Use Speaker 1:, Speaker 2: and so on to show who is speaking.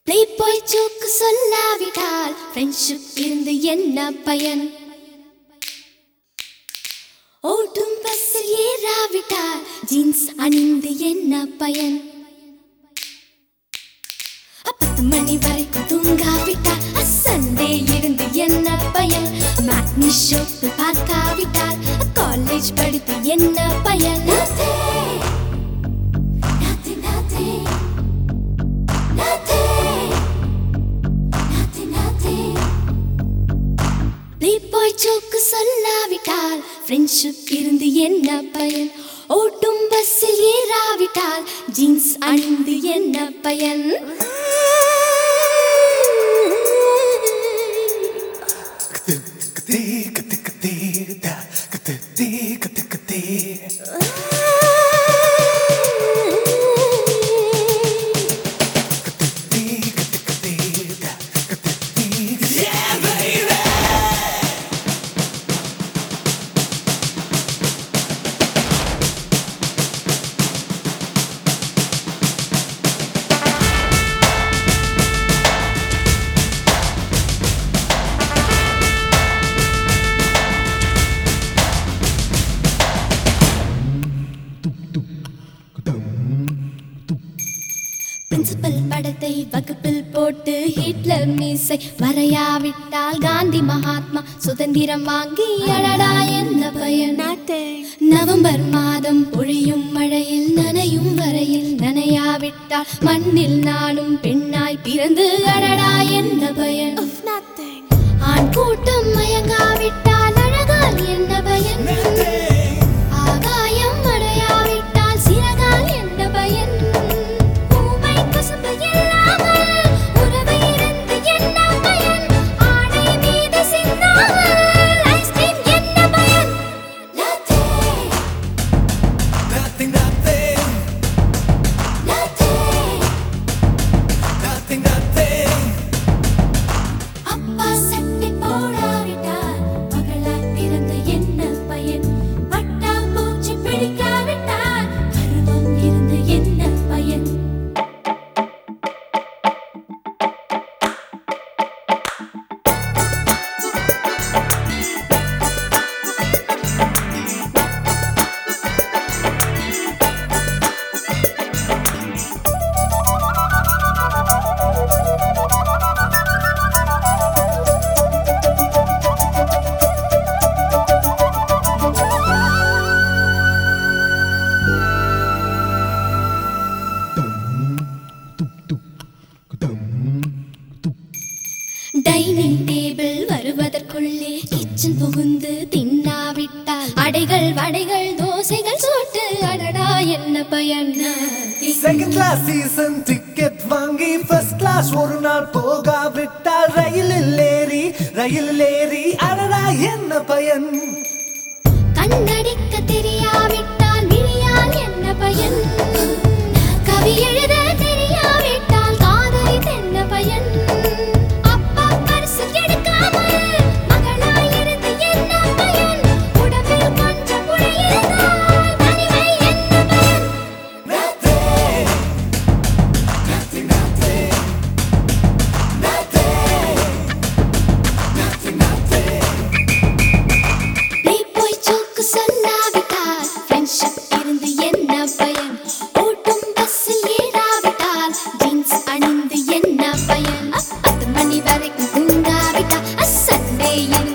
Speaker 1: Play boy joke சொல்லாவிட்டால் friendship இருந்து என்ன பயன் ஓட்டும் பஸ்ஸில் ஏறாவிட்டால் ஜீன்ஸ் அணிந்து என்ன பயன் பத்து மணி வரைக்கும் தூங்காவிட்டால் சண்டே இருந்து என்ன பயன் மேட்னி ஷோக்கு பார்க்காவிட்டால் காலேஜ் படித்து என்ன பயன் Nothing, nothing, nothing, nothing, nothing. போய் சோக்கு சொல்லாவிட்டால் ஃப்ரெண்ட்ஷிப் இருந்து என்ன பயன் ஓட்டும் பஸ்ஸில் ஏறாவிட்டால் ஜீன்ஸ் அணிந்து என்ன பயன் பிரின்சிபல் படத்தை வகுப்பில் போட்டு ஹிட்லர் மீசை வரையாவிட்டால் காந்தி மகாத்மா சுதந்திரம் வாங்கி அடடா என்ன பயன் நவம்பர் மாதம் பொழியும் மழையில் நனையும் வரையில் நனையாவிட்டால் மண்ணில் நானும் பெண்ணாய் பிறந்து அடடா என்ன பயன் ஆண் கூட்டம் மயங்காவிட்டால் அழகால் என்ன பயன் ஆகாயம் அடையாவிட்டால் சிறகால் என்ன பயன் பூமை கசப்பு இல்லாமல் உறவு இருந்து என்ன பயன் ஆடை மீது சிந்தாமல் ஐஸ்கிரீம் என்ன பயன் Nothing, nothing. அப்பா சட்டை போடாவிட்டால் மகளாய் பிறந்து என்ன பயன் பட்டாம்பூச்சி பிடிக்காவிட்டால் பருவம் இருந்து என்ன பயன் டைனிங் டேபிள் வருவதற்குள்ளே கிச்சன் புகுந்து தின்னாவிட்டால் அடைகள் வடைகள் தோசைகள் சோட்டு அடடா என்ன பயன்
Speaker 2: செகண்ட் கிளாஸ் சீசன் டிக்கெட் வாங்கி ஃபர்ஸ்ட் கிளாஸ் ஒரு நாள் போகாவிட்டால் ரயிலில் ஏறி ரயிலில் ஏறி அடடா என்ன பயன்
Speaker 1: கண்ணடிக்க தெரியாவிட்டால் விழியால் என்ன பயன் கவி எழுத தெரியாவிட்டால் காதலித்து என்ன பயன் அப்பா பரிசு எடுக்காமல் மகளாயிருந்து என்ன பயன் உடம்பில் கொஞ்சம் உடை இருந்தால் தனிமை என்ன பயன் நீ போய் சோக்கு சொல்லாவிட்டால் ஃப்ரெண்ட்ஷிப் இருந்து என்ன பயன் ஓட்டும் பஸ்ஸில் ஏறாவிட்டால் ஜீன்ஸ் அணிந்து என்ன பயன் பத்து மணி வரைக்கும் தூங்காவிட்டால் சண்டே இருந்து